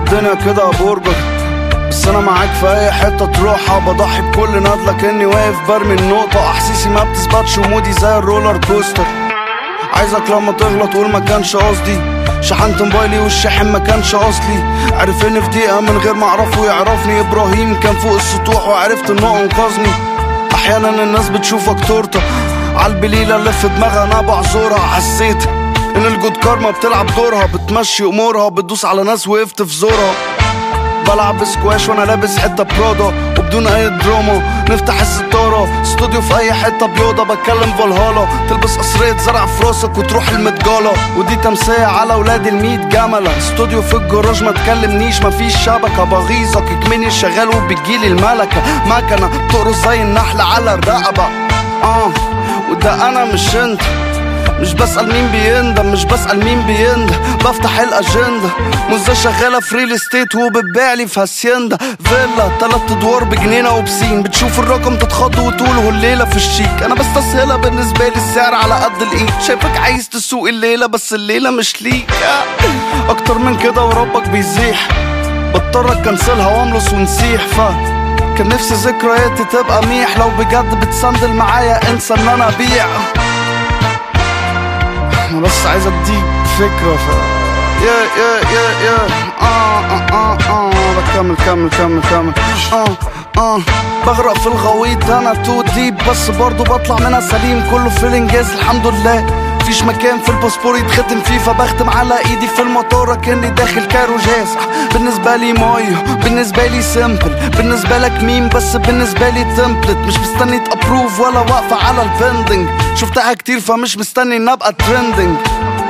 الدنيا كده يا برجر بس انا معاك في اي حته تروحها بضحي بكل نضله كاني واقف برمي النقطه احاسيسي ما بتثبتش ومودي زي الرولر كوستر عايزك لما تغلط قول ما كانش قصدي شحنت موبايلي والشاحن ما كانش اصلي عرفني في دقيقه من غير ما اعرفه يعرفني ابراهيم كان فوق السطوح وعرفت انه انقذني احيانا الناس بتشوفك تورته عالبليله اللي في دماغها انا بعذرها حسيت ان الجود كارما بتلعب دورها بتمشي امورها بتدوس على ناس وقفت في زورها بلعب سكواش وانا لابس حته برادا وبدون اي دراما نفتح الستاره استوديو في اي حته بيوضه بتكلم فالهالا تلبس قصرية زرع في راسك وتروح المتجالة ودي تمسية على ولاد الميت جملة استوديو في الجراج ما تكلمنيش مفيش شبكة بغيظك كمني شغال وبتجيلي الملكة مكنة بتقرص زي النحل على الرقبة اه وده انا مش انت مش بسأل مين بيندم مش بسأل مين بيندم بفتح الأجندة موزة شغالة في ريل استيت وبتبيعلي في هاسيندا فيلا تلات أدوار بجنينة وبسين بتشوف الرقم تتخض وتقول هو الليلة في الشيك أنا بستسهلها بالنسبة لي السعر على قد الإيد شايفك عايز تسوق الليلة بس الليلة مش ليك أكتر من كده وربك بيزيح بضطر أكنسلها وأملص ونسيح ف كان نفسي ذكرياتي تبقى ميح لو بجد بتسندل معايا انسى ان انا ابيع انا بس عايز اديك فكرة ف يا يا يا يا اه اه اه اه بكمل كمل كمل كمل اه اه بغرق في الغويط انا تو ديب بس برضو بطلع منها سليم كله في الانجاز الحمد لله مفيش مكان في الباسبور يتختم فيه فبختم على ايدي في المطار كاني داخل كارو جاز بالنسبه لي مايو بالنسبه لي سيمبل بالنسبه لك مين بس بالنسبه لي تمبلت مش مستني تابروف ولا واقفه على البندنج شفتها كتير فمش مستني ان ابقى ترندنج